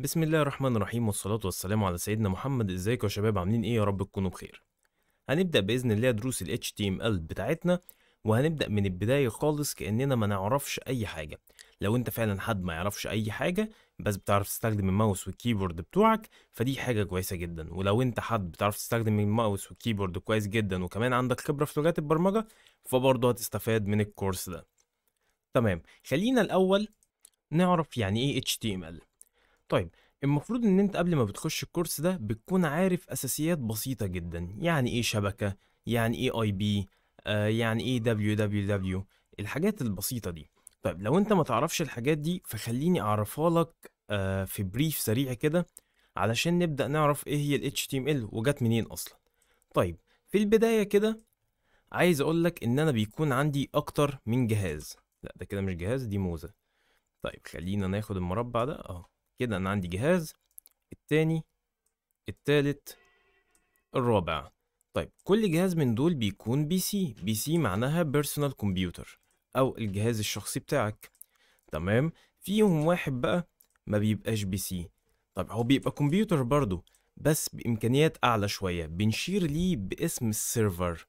بسم الله الرحمن الرحيم والصلاة والسلام على سيدنا محمد ازيكم يا شباب عاملين ايه يا رب تكونوا بخير هنبدأ بإذن الله دروس ال HTML بتاعتنا وهنبدأ من البداية خالص كأننا ما نعرفش أي حاجة لو انت فعلا حد ما يعرفش أي حاجة بس بتعرف تستخدم الماوس والكيبورد بتوعك فدي حاجة كويسة جدا ولو انت حد بتعرف تستخدم الماوس والكيبورد كويس جدا وكمان عندك خبرة في لغات البرمجة فبرضه هتستفاد من الكورس ده تمام خلينا الأول نعرف يعني ايه HTML طيب المفروض ان انت قبل ما بتخش الكورس ده بتكون عارف اساسيات بسيطة جدا يعني ايه شبكة يعني ايه اي بي آه يعني ايه www الحاجات البسيطة دي طيب لو انت ما تعرفش الحاجات دي فخليني اعرفها لك آه في بريف سريع كده علشان نبدأ نعرف ايه هي ال HTML وجات منين اصلا طيب في البداية كده عايز اقول لك ان انا بيكون عندي اكتر من جهاز لا ده كده مش جهاز دي موزة طيب خلينا ناخد المربع ده اهو كده انا عندي جهاز التاني التالت الرابع طيب كل جهاز من دول بيكون بي سي بي سي معناها بيرسونال كمبيوتر او الجهاز الشخصي بتاعك تمام فيهم واحد بقى ما بيبقاش بي سي طب هو بيبقى كمبيوتر برضه بس بامكانيات اعلى شويه بنشير ليه باسم السيرفر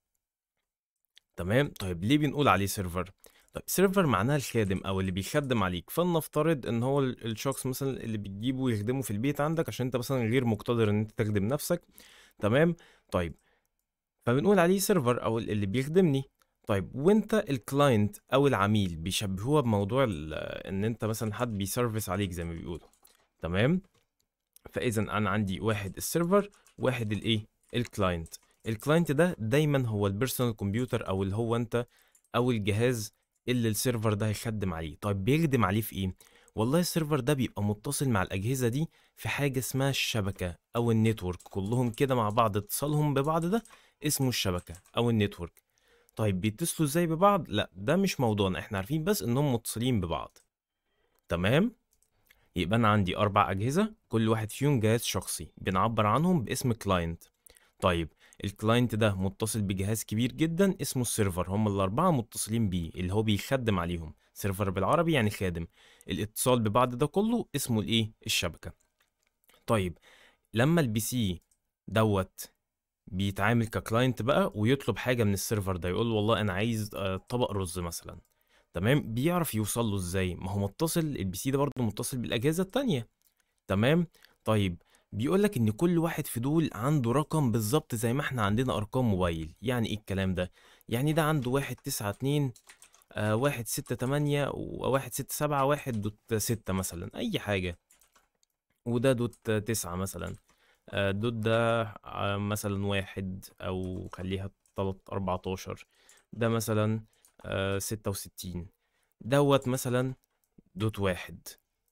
تمام طيب ليه بنقول عليه سيرفر طيب سيرفر معناها الخادم او اللي بيخدم عليك فلنفترض ان هو ال- الشخص مثلا اللي بتجيبه ويخدمه في البيت عندك عشان انت مثلا غير مقتدر ان انت تخدم نفسك تمام طيب فبنقول عليه سيرفر او اللي بيخدمني طيب وانت الكلاينت او العميل بيشبهوها بموضوع ال- ان انت مثلا حد بيسرفيس عليك زي ما بيقولوا تمام فاذا انا عندي واحد السيرفر واحد الايه الكلاينت الكلاينت ده دايما هو البيرسونال كمبيوتر او اللي هو انت او الجهاز اللي السيرفر ده هيخدم عليه طيب بيخدم عليه في ايه والله السيرفر ده بيبقى متصل مع الاجهزه دي في حاجه اسمها الشبكه او النتورك كلهم كده مع بعض اتصالهم ببعض ده اسمه الشبكه او النتورك طيب بيتصلوا ازاي ببعض لا ده مش موضوعنا احنا عارفين بس انهم متصلين ببعض تمام يبقى انا عندي اربع اجهزه كل واحد فيهم جهاز شخصي بنعبر عنهم باسم كلاينت طيب الكلاينت ده متصل بجهاز كبير جدا اسمه السيرفر هم الأربعة متصلين بيه اللي هو بيخدم عليهم سيرفر بالعربي يعني خادم الاتصال ببعض ده كله اسمه الايه الشبكة طيب لما البي سي دوت بيتعامل ككلاينت بقى ويطلب حاجة من السيرفر ده يقول له والله أنا عايز آه، طبق رز مثلا تمام بيعرف يوصل له ازاي ما هو متصل البي سي ده برضه متصل بالأجهزة التانية تمام طيب بيقول لك ان كل واحد في دول عنده رقم بالظبط زي ما احنا عندنا ارقام موبايل يعني ايه الكلام ده يعني ده عنده واحد تسعة اتنين آه واحد ستة تمانية وواحد ستة سبعة واحد دوت ستة مثلا اي حاجة وده دوت تسعة مثلا آه دوت ده آه مثلا واحد او خليها تلات اربعتاشر ده مثلا آه ستة وستين دوت مثلا دوت واحد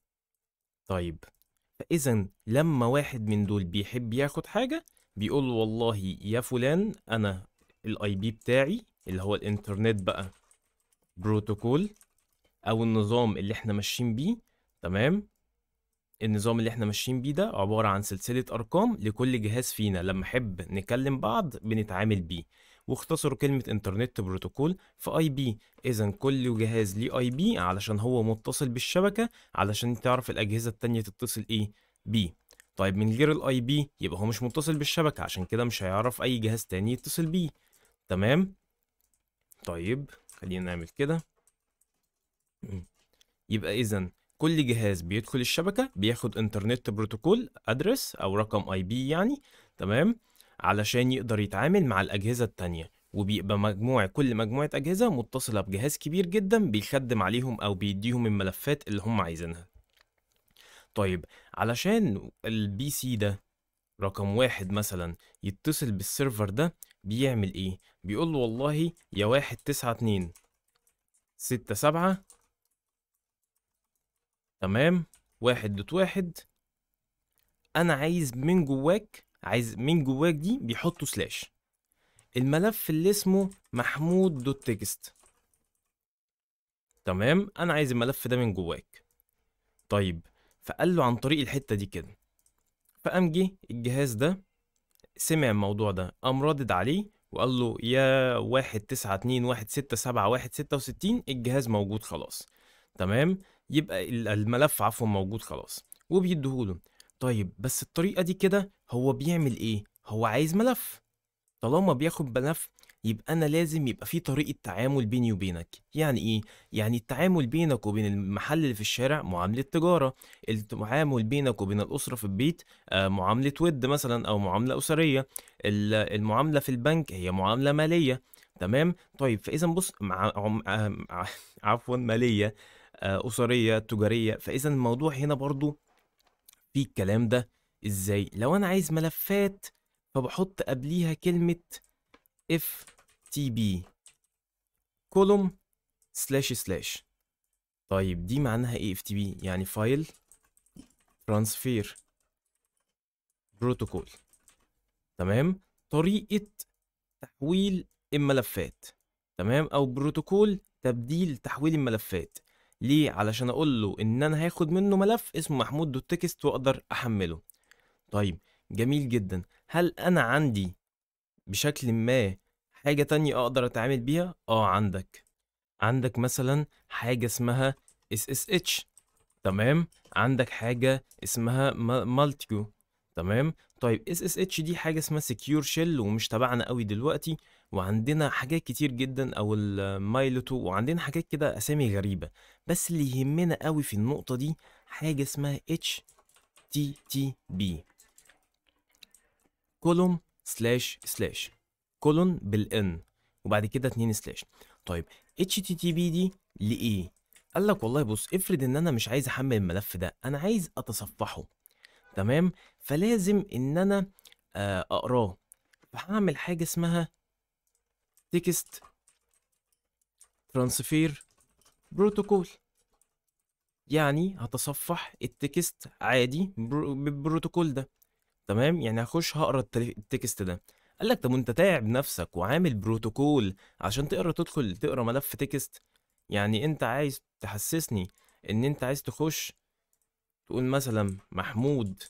طيب فإذا لما واحد من دول بيحب ياخد حاجة بيقول له والله يا فلان أنا الاي بي بتاعي اللي هو الانترنت بقى بروتوكول أو النظام اللي احنا ماشيين بيه تمام النظام اللي احنا ماشيين بيه ده عبارة عن سلسلة أرقام لكل جهاز فينا لما نحب نكلم بعض بنتعامل بيه واختصروا كلمة انترنت بروتوكول في اي بي اذا كل جهاز ليه اي بي علشان هو متصل بالشبكة علشان تعرف الأجهزة التانية تتصل ايه بيه طيب من غير الاي بي يبقى هو مش متصل بالشبكة عشان كده مش هيعرف أي جهاز تاني يتصل بيه تمام طيب خلينا نعمل كده مم. يبقى إذا كل جهاز بيدخل الشبكة بياخد انترنت بروتوكول ادرس أو رقم اي بي يعني تمام علشان يقدر يتعامل مع الأجهزة التانية وبيبقى مجموع كل مجموعة أجهزة متصلة بجهاز كبير جدا بيخدم عليهم أو بيديهم الملفات اللي هم عايزينها طيب علشان البي سي ده رقم واحد مثلا يتصل بالسيرفر ده بيعمل ايه بيقول له والله يا واحد تسعة اتنين ستة سبعة تمام واحد دوت واحد انا عايز من جواك عايز من جواك دي بيحطوا سلاش الملف اللي اسمه محمود دوت تكست تمام انا عايز الملف ده من جواك طيب فقال له عن طريق الحتة دي كده فقام جه الجهاز ده سمع الموضوع ده قام رادد عليه وقال له يا واحد تسعة اتنين واحد ستة سبعة واحد ستة وستين الجهاز موجود خلاص تمام يبقى ال- الملف عفوا موجود خلاص وبيديهوله طيب بس الطريقة دي كده هو بيعمل ايه هو عايز ملف طالما بياخد ملف يبقى انا لازم يبقى في طريقة تعامل بيني وبينك يعني ايه يعني التعامل بينك وبين المحل اللي في الشارع معاملة تجارة التعامل بينك وبين الأسرة في البيت آه، معاملة ود مثلا أو معاملة أسرية ال- المعاملة في البنك هي معاملة مالية تمام طيب فإذا بص مع عم- آه، ع- عفوا مالية آه، أسرية تجارية فإذا الموضوع هنا برضو في الكلام ده ازاي لو انا عايز ملفات فبحط قبليها كلمة اف تي بي كولوم سلاش سلاش طيب دي معناها ايه اف تي بي يعني فايل ترانسفير بروتوكول تمام طريقة تحويل الملفات تمام او بروتوكول تبديل تحويل الملفات ليه علشان اقول له ان انا هاخد منه ملف اسمه محمود دوت تكست واقدر احمله طيب جميل جدا هل انا عندي بشكل ما حاجة تانية اقدر اتعامل بيها اه عندك عندك مثلا حاجة اسمها SSH تمام عندك حاجة اسمها مالتيو تمام طيب SSH دي حاجة اسمها سكيور شيل ومش تبعنا قوي دلوقتي وعندنا حاجات كتير جدا او المايلوتو وعندنا حاجات كده اسامي غريبة بس اللي يهمنا قوي في النقطة دي حاجة اسمها HTTP كولوم سلاش سلاش كولون بالان وبعد كده اتنين سلاش طيب HTTP دي لإيه؟ قال لك والله بص افرض ان انا مش عايز احمل الملف ده انا عايز اتصفحه تمام فلازم ان انا آه، اقراه فهعمل حاجة اسمها تكست ترانسفير بروتوكول يعني هتصفح التكست عادي برو- بالبروتوكول ده تمام يعني هخش هقرا التل- التكست ده قال لك طب وانت تعب نفسك وعامل بروتوكول عشان تقرا تدخل تقرا ملف تكست يعني انت عايز تحسسني ان انت عايز تخش تقول مثلا محمود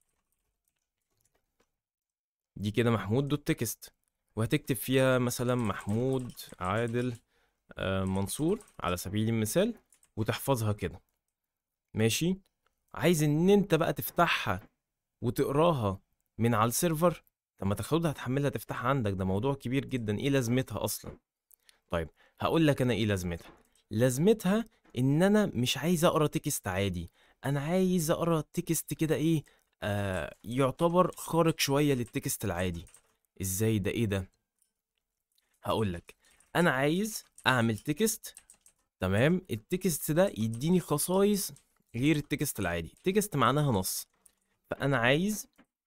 دي كده محمود دوت تكست وهتكتب فيها مثلا محمود عادل آه، منصور على سبيل المثال وتحفظها كده ماشي عايز ان انت بقى تفتحها وتقراها من على السيرفر طب ما تاخدها تحملها تفتحها عندك ده موضوع كبير جدا ايه لازمتها اصلا طيب هقول لك انا ايه لازمتها لازمتها ان انا مش عايز اقرا تكست عادي انا عايز اقرا تكست كده ايه آه يعتبر خارق شويه للتكست العادي ازاي ده ايه ده هقول لك انا عايز اعمل تكست تمام التكست ده يديني خصائص غير التكست العادي تكست معناها نص فانا عايز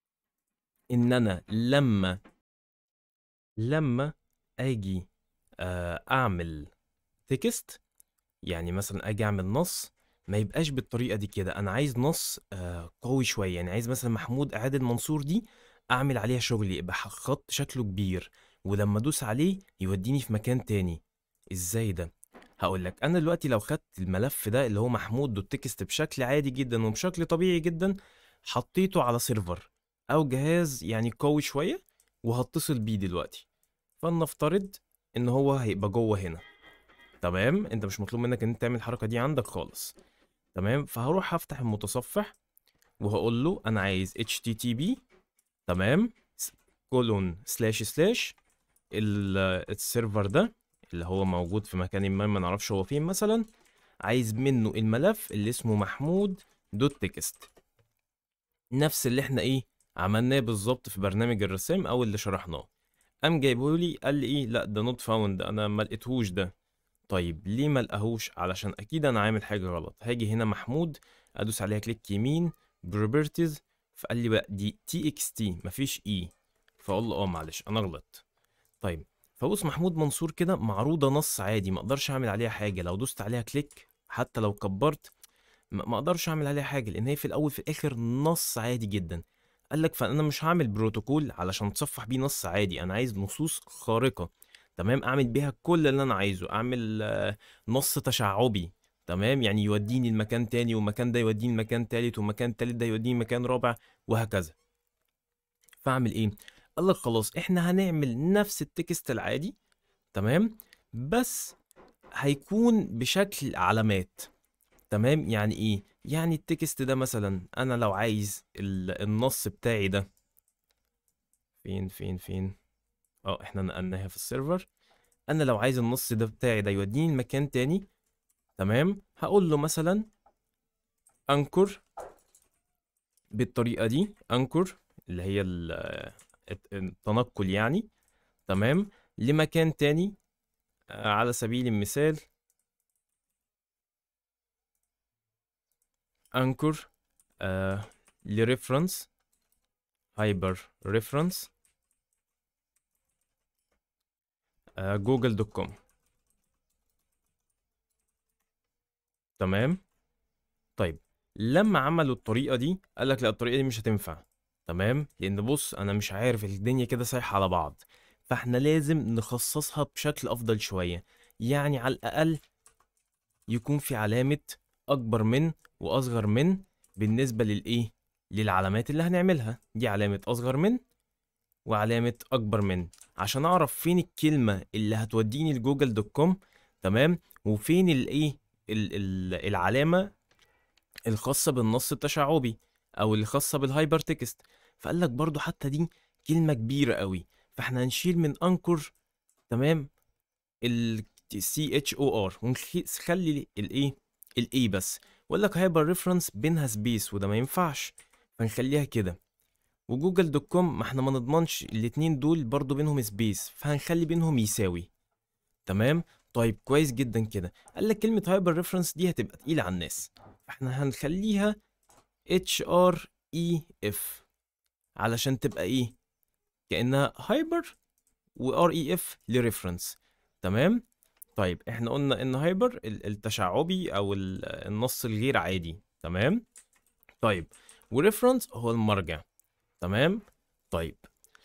ان انا لما لما اجي آه، اعمل تكست يعني مثلا اجي اعمل نص ما يبقاش بالطريقه دي كده انا عايز نص آه، قوي شويه يعني عايز مثلا محمود عادل منصور دي اعمل عليها شغل يبقى خط شكله كبير ولما ادوس عليه يوديني في مكان تاني ازاي ده هقول لك انا دلوقتي لو خدت الملف ده اللي هو محمود دوت تكست بشكل عادي جدا وبشكل طبيعي جدا حطيته على سيرفر او جهاز يعني قوي شويه وهتصل بيه دلوقتي فلنفترض ان هو هيبقى جوه هنا تمام انت مش مطلوب منك ان انت تعمل الحركه دي عندك خالص تمام فهروح افتح المتصفح وهقول له انا عايز http تمام كولون سلاش سلاش السيرفر ده اللي هو موجود في مكان ما ما نعرفش هو فين مثلا عايز منه الملف اللي اسمه محمود دوت تكست نفس اللي احنا ايه عملناه بالظبط في برنامج الرسام او اللي شرحناه قام جايبه لي قال لي ايه لا ده نوت فاوند انا ما لقيتهوش ده طيب ليه ما لقاهوش علشان اكيد انا عامل حاجه غلط هاجي هنا محمود ادوس عليها كليك يمين بروبرتيز فقال لي بقى دي تي اكس تي مفيش اي فاقول له اه معلش انا غلطت طيب فبص محمود منصور كده معروضه نص عادي ما اقدرش اعمل عليها حاجه لو دوست عليها كليك حتى لو كبرت ما ما اقدرش اعمل عليها حاجه لان هي في الاول في الاخر نص عادي جدا قال لك فانا مش هعمل بروتوكول علشان اتصفح بيه نص عادي انا عايز نصوص خارقه تمام اعمل بيها كل اللي انا عايزه اعمل آه، نص تشعبي تمام يعني يوديني المكان تاني والمكان ده يوديني المكان تالت والمكان تالت ده يوديني مكان رابع وهكذا فاعمل ايه قال لك خلاص احنا هنعمل نفس التكست العادي تمام بس هيكون بشكل علامات تمام يعني ايه يعني التكست ده مثلا انا لو عايز ال- النص بتاعي ده فين فين فين اه احنا نقلناها في السيرفر انا لو عايز النص ده بتاعي ده يوديني لمكان تاني تمام هقول له مثلا انكر بالطريقه دي انكر اللي هي ال- الت- التنقل يعني تمام لمكان تاني آه، على سبيل المثال انكر آه لريفرنس هايبر ريفرنس جوجل دوت كوم تمام طيب لما عملوا الطريقه دي قال لك لا الطريقه دي مش هتنفع تمام لان بص انا مش عارف الدنيا كده سايحه على بعض فاحنا لازم نخصصها بشكل افضل شويه يعني على الاقل يكون في علامه اكبر من واصغر من بالنسبه للايه للعلامات اللي هنعملها دي علامه اصغر من وعلامه اكبر من عشان اعرف فين الكلمه اللي هتوديني لجوجل دوت كوم تمام وفين الايه ال- ال- العلامه الخاصه بالنص التشعبي او اللي خاصه بالهايبر تكست فقال لك برضو حتى دي كلمه كبيره قوي فاحنا هنشيل من انكر تمام ال سي اتش او ار ونخلي الايه الاي بس وقال لك هايبر ريفرنس بينها سبيس وده ما ينفعش فنخليها كده وجوجل دوت كوم ما احنا ما نضمنش الاتنين دول برضو بينهم سبيس فهنخلي بينهم يساوي تمام طيب كويس جدا كده قال لك كلمة هايبر ريفرنس دي هتبقى تقيلة على الناس فاحنا هنخليها اتش ار اي اف علشان تبقى ايه كأنها هايبر وار اي اف لريفرنس تمام طيب احنا قلنا ان هايبر ال- التشعبي او ال- النص الغير عادي تمام طيب وريفرنس هو المرجع تمام طيب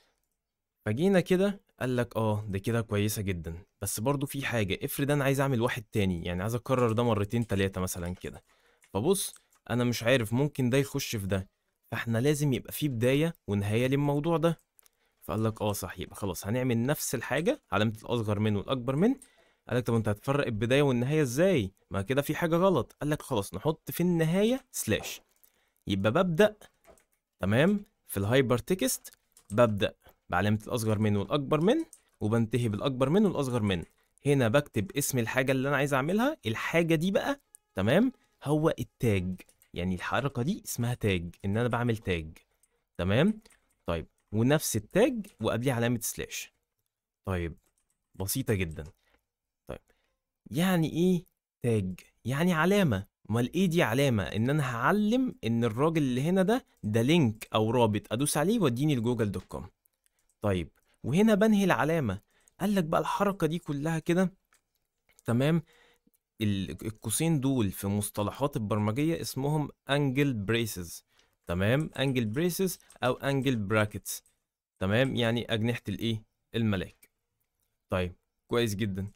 فجينا كده قال لك اه ده كده كويسه جدا بس برضو في حاجه افرض انا عايز اعمل واحد تاني يعني عايز اكرر ده مرتين تلاتة مثلا كده فبص انا مش عارف ممكن ده يخش في ده فاحنا لازم يبقى في بدايه ونهايه للموضوع ده فقال لك اه صح يبقى خلاص هنعمل نفس الحاجه علامه الاصغر من والاكبر من قال لك طب انت هتفرق البدايه والنهايه ازاي ما كده في حاجه غلط قال لك خلاص نحط في النهايه سلاش يبقى ببدا تمام في الهايبر تكست ببدا بعلامه الاصغر من والاكبر من وبنتهي بالاكبر من والاصغر من هنا بكتب اسم الحاجه اللي انا عايز اعملها الحاجه دي بقى تمام هو التاج يعني الحركه دي اسمها تاج ان انا بعمل تاج تمام طيب ونفس التاج وقبليه علامه سلاش طيب بسيطه جدا طيب يعني ايه تاج يعني علامه امال ايه دي علامه ان انا هعلم ان الراجل اللي هنا ده ده لينك او رابط ادوس عليه يوديني لجوجل دوت كوم طيب وهنا بنهي العلامه قال لك بقى الحركه دي كلها كده تمام ال- القوسين دول في مصطلحات البرمجيه اسمهم انجل بريسز تمام انجل بريسز او انجل براكتس تمام يعني اجنحه الايه الملاك طيب كويس جدا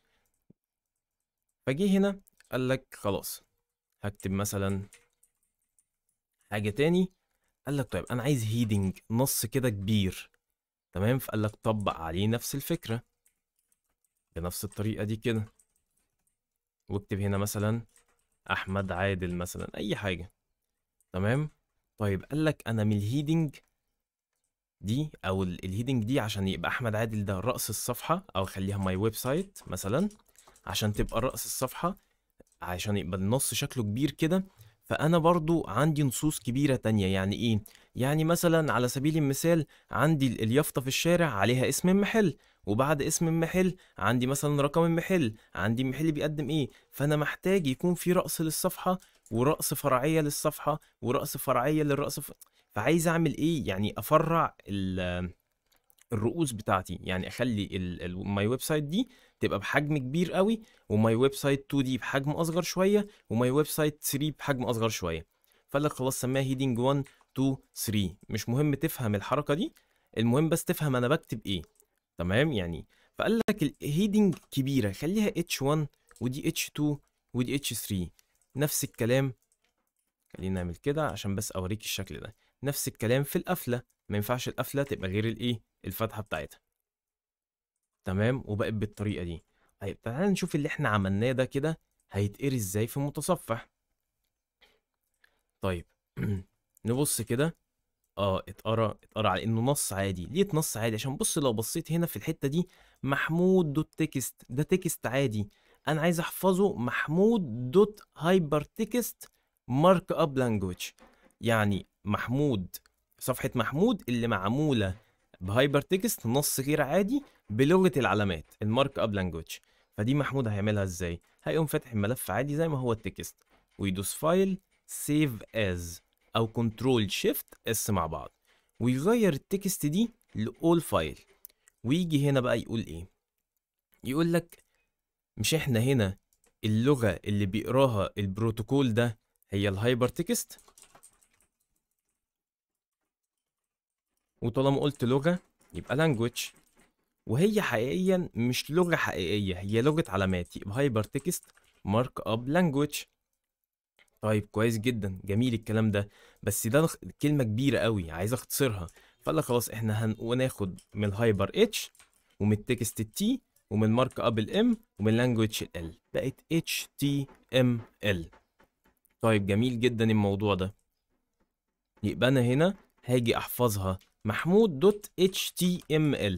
فجي هنا قال لك خلاص هكتب مثلا حاجة تاني قال لك طيب أنا عايز هيدنج نص كده كبير تمام فقال لك طبق عليه نفس الفكرة بنفس الطريقة دي كده واكتب هنا مثلا أحمد عادل مثلا أي حاجة تمام طيب قال لك أنا من الهيدنج دي أو ال- الهيدنج دي عشان يبقى أحمد عادل ده رأس الصفحة أو خليها ماي ويب سايت مثلا عشان تبقى رأس الصفحة عشان يبقى النص شكله كبير كده فأنا برضو عندي نصوص كبيرة تانية يعني إيه؟ يعني مثلا على سبيل المثال عندي ال- اليافطة في الشارع عليها اسم المحل وبعد اسم المحل عندي مثلا رقم المحل عندي المحل بيقدم إيه فأنا محتاج يكون في رأس للصفحة ورأس فرعية للصفحة ورأس فرعية للرأس ف... فعايز أعمل إيه؟ يعني أفرع ال... الرؤوس بتاعتي يعني اخلي الماي ويب سايت دي تبقى بحجم كبير قوي وماي ويب سايت 2 دي بحجم اصغر شويه وماي ويب سايت 3 بحجم اصغر شويه فقال لك خلاص سميها هيدنج 1 2 3 مش مهم تفهم الحركه دي المهم بس تفهم انا بكتب ايه تمام يعني فقال لك الهيدنج كبيره خليها H1 ودي H2 ودي H3 نفس الكلام خلينا نعمل كده عشان بس اوريك الشكل ده نفس الكلام في القفله ما ينفعش القفله تبقى غير الايه الفتحه بتاعتها تمام وبقت بالطريقه دي طيب تعالى نشوف اللي احنا عملناه ده كده هيتقري ازاي في متصفح طيب نبص كده اه اتقرا اتقرا على انه نص عادي ليه نص عادي عشان بص لو بصيت هنا في الحته دي محمود دوت تكست ده تكست عادي انا عايز احفظه محمود دوت هايبر تكست مارك اب لانجوج يعني محمود صفحه محمود اللي معموله بهايبر تكست نص غير عادي بلغه العلامات المارك اب لانجوج فدي محمود هيعملها ازاي هيقوم فاتح الملف عادي زي ما هو التكست ويدوس فايل سيف از او كنترول شيفت اس مع بعض ويغير التكست دي لاول فايل ويجي هنا بقى يقول ايه يقول لك مش احنا هنا اللغة اللي بيقراها البروتوكول ده هي الهايبر تكست وطالما قلت لغة يبقى لانجوج وهي حقيقيا مش لغة حقيقية هي لغة علامات يبقى هايبر تكست مارك اب لانجوج طيب كويس جدا جميل الكلام ده بس ده نخ- كلمة كبيرة قوي عايز اختصرها فقال لك خلاص احنا هناخد من الهايبر اتش ومن التكست التي ومن مارك اب الام ومن لانجوج ال بقت اتش تي ام ال طيب جميل جدا الموضوع ده يبقى انا هنا هاجي احفظها محمود دوت اتش تي ام ال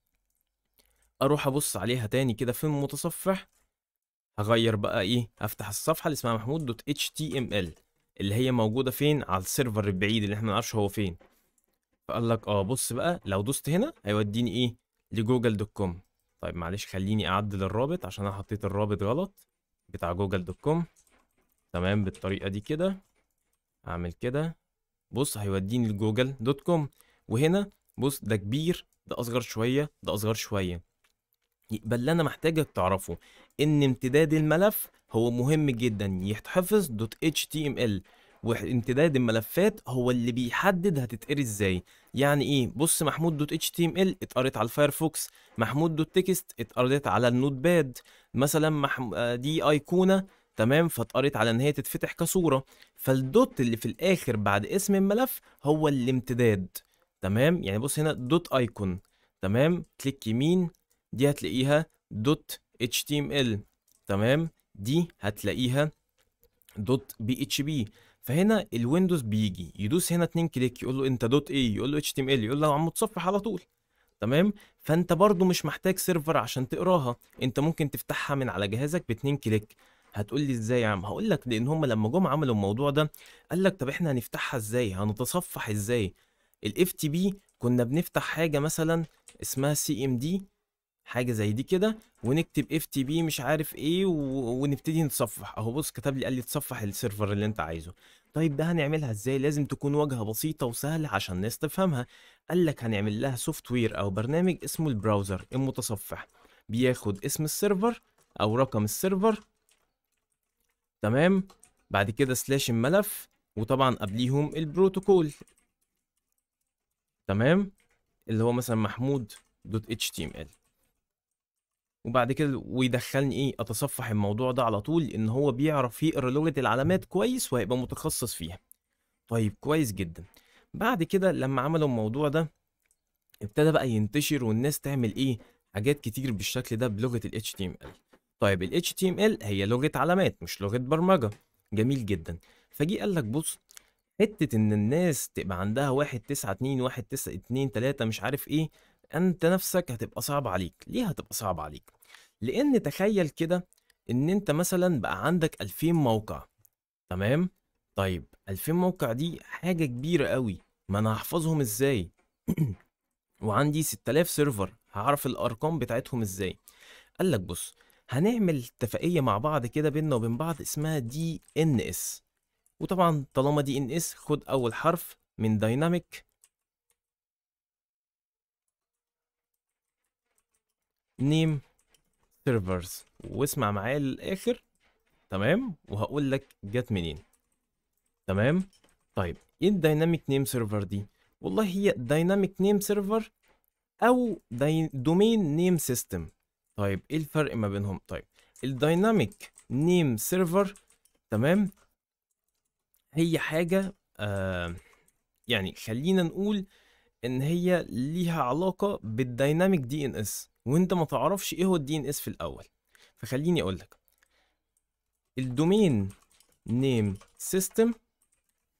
اروح ابص عليها تاني كده في المتصفح هغير بقى ايه افتح الصفحه اللي اسمها محمود دوت اتش تي ام ال اللي هي موجوده فين على السيرفر البعيد اللي احنا ما نعرفش هو فين فقال لك اه بص بقى لو دوست هنا هيوديني ايه لجوجل دوت كوم طيب معلش خليني اعدل الرابط عشان انا حطيت الرابط غلط بتاع جوجل دوت كوم تمام بالطريقه دي كده اعمل كده بص هيوديني لجوجل دوت كوم وهنا بص ده كبير ده اصغر شويه ده اصغر شويه يبقى اللي انا محتاجك تعرفه ان امتداد الملف هو مهم جدا يتحفظ دوت اتش تي ام ال وامتداد الملفات هو اللي بيحدد هتتقري ازاي يعني ايه بص محمود دوت اتش تي ام ال اتقرت على الفايرفوكس محمود دوت تكست اتقرت على النوت باد مثلا محم... آه دي ايقونه تمام فاتقرت على ان هي تتفتح كصوره فالدوت اللي في الاخر بعد اسم الملف هو الامتداد تمام يعني بص هنا دوت ايكون تمام كليك يمين دي هتلاقيها دوت اتش تي ام ال تمام دي هتلاقيها دوت بي اتش بي فهنا الويندوز بيجي يدوس هنا اتنين كليك يقول له انت دوت ايه يقول له اتش تي ام ال يقول له عم متصفح على طول تمام فانت برضو مش محتاج سيرفر عشان تقراها انت ممكن تفتحها من على جهازك باتنين كليك هتقول لي ازاي يا عم هقول لك لان هم لما جم عملوا الموضوع ده قال لك طب احنا هنفتحها ازاي هنتصفح ازاي الاف تي بي كنا بنفتح حاجه مثلا اسمها سي ام دي حاجه زي دي كده ونكتب اف تي بي مش عارف ايه و... ونبتدي نتصفح اهو بص كتب لي قال لي تصفح السيرفر اللي انت عايزه طيب ده هنعملها ازاي لازم تكون واجهه بسيطه وسهله عشان الناس تفهمها قال لك هنعمل لها سوفت وير او برنامج اسمه البراوزر المتصفح بياخد اسم السيرفر او رقم السيرفر تمام بعد كده سلاش الملف وطبعا قبليهم البروتوكول تمام اللي هو مثلا محمود دوت اتش تي ام ال وبعد كده ويدخلني ايه اتصفح الموضوع ده على طول ان هو بيعرف يقرا لغه العلامات كويس وهيبقى متخصص فيها طيب كويس جدا بعد كده لما عملوا الموضوع ده ابتدى بقى ينتشر والناس تعمل ايه حاجات كتير بالشكل ده بلغه ال HTML طيب ال HTML هي لغه علامات مش لغه برمجه جميل جدا فجي قال لك بص حته ان الناس تبقى عندها واحد تسعة اتنين واحد تسعة اتنين تلاتة مش عارف ايه انت نفسك هتبقى صعب عليك ليه هتبقى صعب عليك لان تخيل كده ان انت مثلا بقى عندك 2000 موقع تمام طيب 2000 موقع دي حاجة كبيرة قوي ما انا هحفظهم ازاي وعندي 6000 سيرفر هعرف الارقام بتاعتهم ازاي قال لك بص هنعمل اتفاقية مع بعض كده بيننا وبين بعض اسمها دي ان اس وطبعا طالما دي ان اس خد اول حرف من دايناميك نيم سيرفرز واسمع معايا للاخر تمام وهقول لك جت منين تمام طيب ايه الدايناميك نيم سيرفر دي والله هي دايناميك نيم سيرفر او دومين نيم سيستم طيب ايه الفرق ما بينهم طيب الدايناميك نيم سيرفر تمام هي حاجه آه يعني خلينا نقول ان هي ليها علاقه بالدايناميك دي ان اس وانت ما تعرفش ايه هو الدي ان اس في الاول فخليني اقول لك الدومين نيم سيستم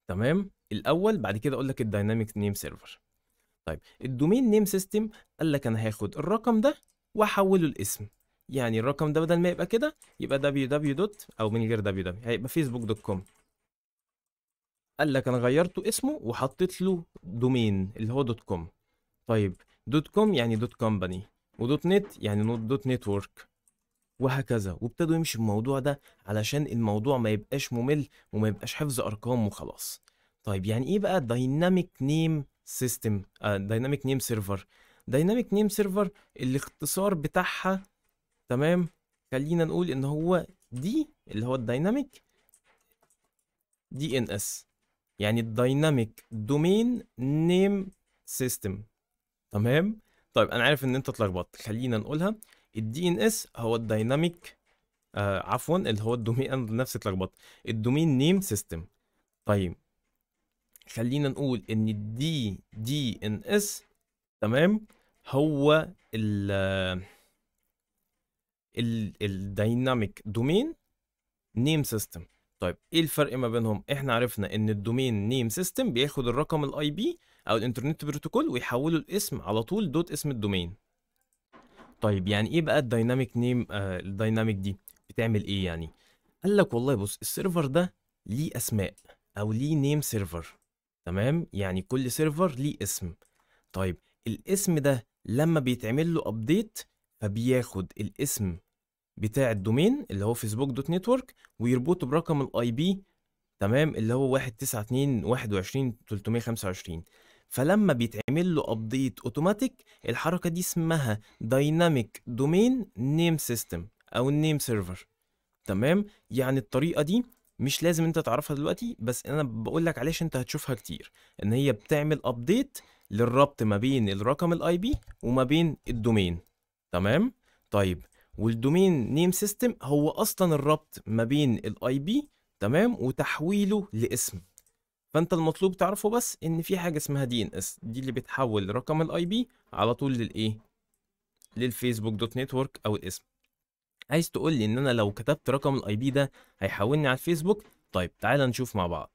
تمام الاول بعد كده اقول لك الدايناميك نيم سيرفر طيب الدومين نيم سيستم قال لك انا هاخد الرقم ده واحوله لاسم يعني الرقم ده بدل ما يبقى كده يبقى www دوت او من غير www هيبقى فيسبوك دوت كوم قال لك انا غيرته اسمه وحطيت له دومين اللي هو دوت كوم طيب دوت كوم يعني دوت كومباني ودوت نت يعني نوت دوت نتورك وهكذا وابتدوا يمشي الموضوع ده علشان الموضوع ما يبقاش ممل وما يبقاش حفظ ارقام وخلاص طيب يعني ايه بقى دايناميك نيم سيستم دايناميك نيم سيرفر دايناميك نيم سيرفر الاختصار بتاعها تمام خلينا نقول ان هو دي اللي هو الدايناميك دي ان اس يعني الدايناميك دومين نيم سيستم تمام طيب انا عارف ان انت اتلخبطت خلينا نقولها الدي ان اس هو الدايناميك آه عفوا اللي هو الدومين انا نفسي اتلخبطت الدومين نيم سيستم طيب خلينا نقول ان الدي دي ان اس تمام هو ال ال الدايناميك دومين نيم سيستم طيب ايه الفرق ما بينهم احنا عرفنا ان الدومين نيم سيستم بياخد الرقم الاي بي او الانترنت بروتوكول ويحوله الاسم على طول دوت اسم الدومين طيب يعني ايه بقى الدايناميك نيم آه الدايناميك دي بتعمل ايه يعني قال لك والله بص السيرفر ده ليه اسماء او ليه نيم سيرفر تمام يعني كل سيرفر ليه اسم طيب الاسم ده لما بيتعمل له ابديت فبياخد الاسم بتاع الدومين اللي هو فيسبوك دوت نتورك ويربطه برقم الاي بي تمام اللي هو 192 21 325 فلما بيتعمل له ابديت اوتوماتيك الحركه دي اسمها دايناميك دومين نيم سيستم او النيم سيرفر تمام يعني الطريقه دي مش لازم انت تعرفها دلوقتي بس انا بقول لك عليش انت هتشوفها كتير ان هي بتعمل ابديت للربط ما بين الرقم الاي بي وما بين الدومين تمام طيب والدومين نيم سيستم هو اصلا الربط ما بين الاي بي تمام وتحويله لاسم فانت المطلوب تعرفه بس ان في حاجه اسمها دي ان اس دي اللي بتحول رقم الاي بي على طول للايه للفيسبوك دوت نتورك او الاسم عايز تقول لي ان انا لو كتبت رقم الاي بي ده هيحولني على الفيسبوك طيب تعالى نشوف مع بعض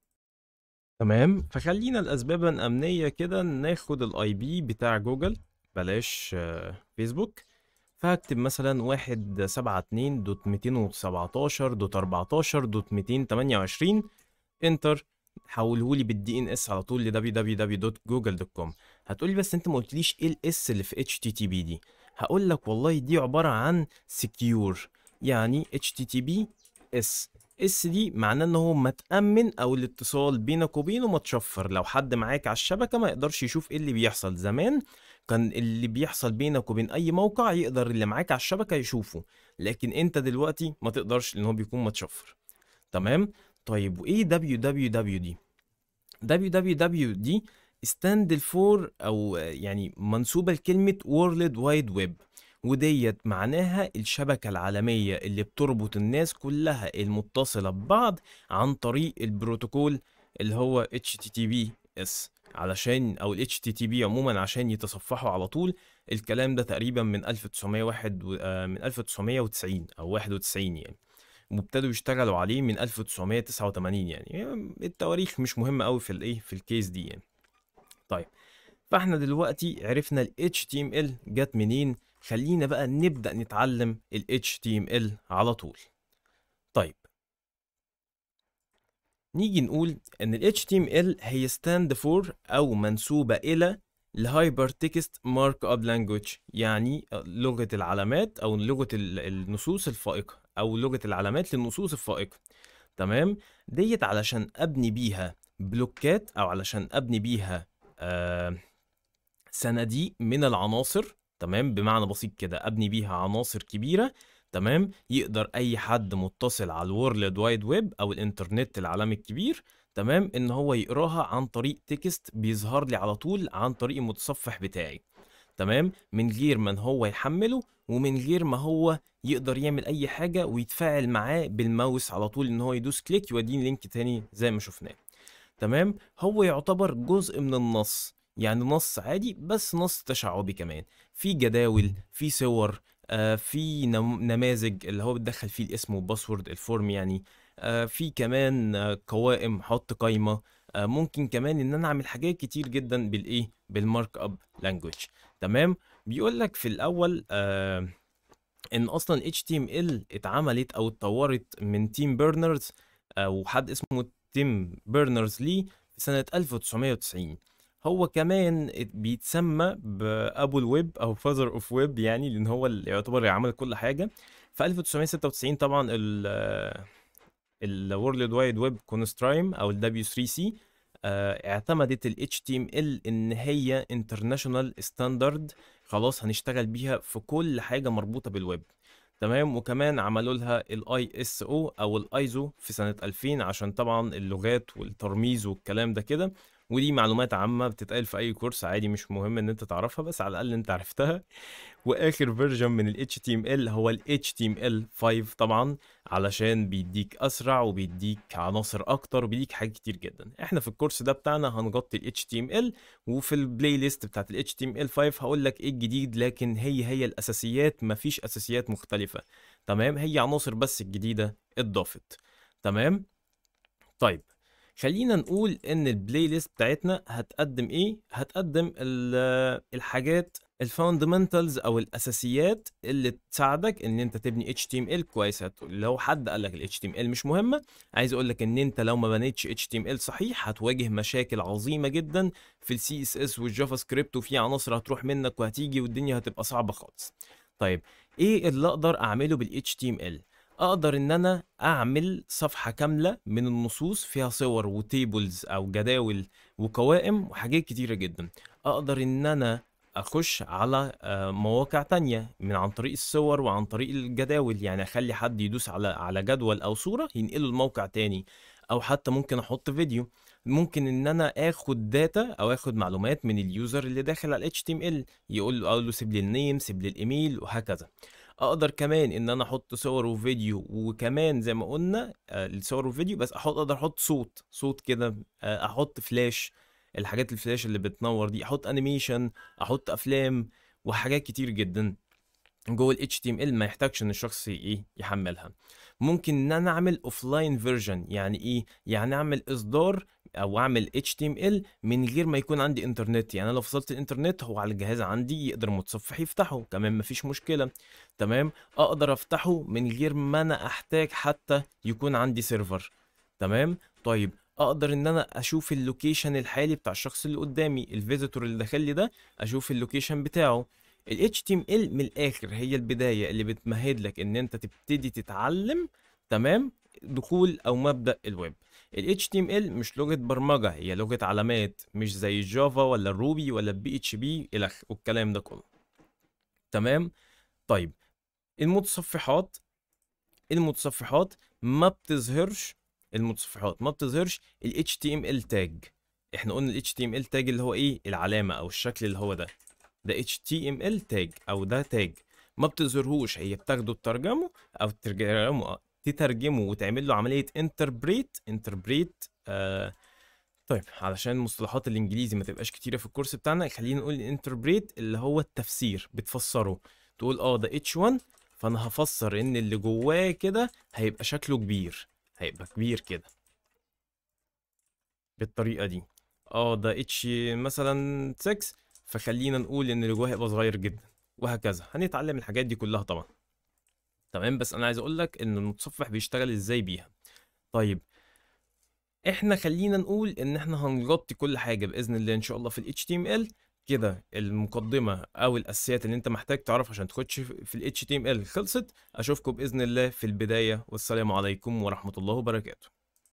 تمام فخلينا لاسبابا امنيه كده ناخد الاي بي بتاع جوجل بلاش آه، فيسبوك فهكتب مثلا واحد سبعة اتنين دوت ميتين وسبعتاشر دوت اربعتاشر دوت ميتين تمانية وعشرين انتر حولهولي بالدي ان اس على طول ل www.google.com هتقولي بس انت ما قلتليش ايه الاس اللي في HTTP دي هقول لك والله دي عبارة عن secure يعني HTTP اس اس دي معناه ان هو متأمن او الاتصال بينك وبينه متشفر لو حد معاك على الشبكة ما يقدرش يشوف ايه اللي بيحصل زمان كان اللي بيحصل بينك وبين اي موقع يقدر اللي معاك على الشبكة يشوفه لكن انت دلوقتي ما تقدرش لان هو بيكون متشفر تمام طيب وايه www دي www دي ستاند فور او يعني منسوبة لكلمة World Wide Web وديت معناها الشبكة العالمية اللي بتربط الناس كلها المتصلة ببعض عن طريق البروتوكول اللي هو HTTPS علشان او ال HTTP عموما عشان يتصفحوا على طول الكلام ده تقريبا من 1901 و- آه، من 1990 او 91 يعني وابتدوا يشتغلوا عليه من 1989 يعني التواريخ مش مهمة قوي في الايه في الكيس دي يعني طيب فاحنا دلوقتي عرفنا ال HTML جت منين خلينا بقى نبدأ نتعلم ال HTML على طول طيب نيجي نقول ان ال HTML هي stand for او منسوبة الى الهايبر تكست مارك اب لانجوج يعني لغة العلامات او لغة ال- النصوص الفائقة او لغة العلامات للنصوص الفائقة تمام ديت علشان ابني بيها بلوكات او علشان ابني بيها آه صناديق من العناصر تمام بمعنى بسيط كده ابني بيها عناصر كبيره تمام يقدر اي حد متصل على الورلد وايد ويب او الانترنت العالمي الكبير تمام ان هو يقراها عن طريق تكست بيظهر لي على طول عن طريق المتصفح بتاعي تمام من غير ما إن هو يحمله ومن غير ما هو يقدر يعمل اي حاجه ويتفاعل معاه بالماوس على طول ان هو يدوس كليك يوديني لينك تاني زي ما شفناه تمام هو يعتبر جزء من النص يعني نص عادي بس نص تشعبي كمان في جداول في صور آه في نم- نماذج اللي هو بتدخل فيه الاسم والباسورد الفورم يعني آه، في كمان آه، قوائم حط قايمة آه، ممكن كمان ان انا اعمل حاجات كتير جدا بالايه بالمارك اب لانجويج تمام بيقول لك في الاول آه ان اصلا HTML اتعملت او اتطورت من تيم بيرنرز او حد اسمه تيم بيرنرز لي في سنة 1990 هو كمان بيتسمى بابو الويب او فازر اوف ويب يعني لان هو اللي يعتبر عمل كل حاجة في 1996 طبعا ال الورلد وايد ويب كونسترايم او ال W3C آه، اعتمدت ال HTML ان هي international standard خلاص هنشتغل بيها في كل حاجة مربوطة بالويب تمام وكمان عملوا لها الاي اس او او الايزو في سنة 2000 عشان طبعا اللغات والترميز والكلام ده كده ودي معلومات عامة بتتقال في اي كورس عادي مش مهم ان انت تعرفها بس على الاقل انت عرفتها واخر فيرجن من ال HTML هو ال HTML5 طبعا علشان بيديك اسرع وبيديك عناصر اكتر وبيديك حاجات كتير جدا احنا في الكورس ده بتاعنا هنغطي ال HTML وفي البلاي ليست بتاعت ال HTML5 هقول لك ايه الجديد لكن هي هي الاساسيات مفيش اساسيات مختلفة تمام هي عناصر بس الجديدة اتضافت تمام طيب خلينا نقول ان البلاي ليست بتاعتنا هتقدم ايه هتقدم ال- الحاجات الفاندمنتالز او الاساسيات اللي تساعدك ان انت تبني HTML كويس هت- لو حد قال لك ال HTML مش مهمه عايز اقول لك ان انت لو ما بنيتش HTML صحيح هتواجه مشاكل عظيمه جدا في ال CSS والجافا سكريبت وفي عناصر هتروح منك وهتيجي والدنيا هتبقى صعبه خالص طيب ايه اللي اقدر اعمله بال HTML اقدر ان انا اعمل صفحة كاملة من النصوص فيها صور وتيبلز او جداول وقوائم وحاجات كتيرة جدا اقدر ان انا اخش على آه، مواقع تانية من عن طريق الصور وعن طريق الجداول يعني اخلي حد يدوس على على جدول او صورة ينقله لموقع تاني او حتى ممكن احط فيديو ممكن ان انا اخد داتا او اخد معلومات من اليوزر اللي داخل على HTML يقول له اقول له سيب لي النيم سيب لي الايميل وهكذا اقدر كمان ان انا احط صور وفيديو وكمان زي ما قلنا آه، الصور والفيديو بس احط اقدر احط صوت صوت كده آه، احط فلاش الحاجات الفلاش اللي بتنور دي احط انيميشن احط افلام وحاجات كتير جدا جوه ال HTML ما يحتاجش ان الشخص ايه يحملها ممكن ان انا اعمل اوفلاين فيرجن يعني ايه يعني اعمل اصدار او اعمل HTML من غير ما يكون عندي انترنت يعني أنا لو فصلت الانترنت هو على الجهاز عندي يقدر متصفح يفتحه كمان مفيش مشكلة تمام اقدر افتحه من غير ما انا احتاج حتى يكون عندي سيرفر تمام طيب اقدر ان انا اشوف اللوكيشن الحالي بتاع الشخص اللي قدامي الفيزيتور اللي داخل لي ده اشوف اللوكيشن بتاعه ال HTML من الاخر هي البداية اللي بتمهد لك ان انت تبتدي تتعلم تمام دخول او مبدأ الويب ال HTML مش لغة برمجة هي لغة علامات مش زي الجافا ولا الروبي ولا البي اتش بي الخ والكلام ده كله تمام طيب المتصفحات المتصفحات ما بتظهرش المتصفحات ما بتظهرش ال HTML تاج احنا قلنا ال HTML تاج اللي هو ايه العلامة او الشكل اللي هو ده ده HTML تاج او ده تاج ما بتظهرهوش هي بتاخده تترجمه او تترجمه تترجمه وتعمل له عملية انتربريت انتربريت آه طيب علشان المصطلحات الانجليزي ما تبقاش كتيرة في الكورس بتاعنا خلينا نقول انتربريت اللي هو التفسير بتفسره تقول اه ده H1 فانا هفسر ان اللي جواه كده هيبقى شكله كبير هيبقى كبير كده بالطريقة دي اه ده اتش مثلا 6 فخلينا نقول ان اللي جواه هيبقى صغير جدا وهكذا هنتعلم الحاجات دي كلها طبعا تمام بس انا عايز اقول لك ان المتصفح بيشتغل ازاي بيها طيب احنا خلينا نقول ان احنا هنغطي كل حاجة باذن الله ان شاء الله في ال HTML كده المقدمة او الاساسيات اللي انت محتاج تعرفها عشان تخش في ال HTML خلصت اشوفكم باذن الله في البداية والسلام عليكم ورحمة الله وبركاته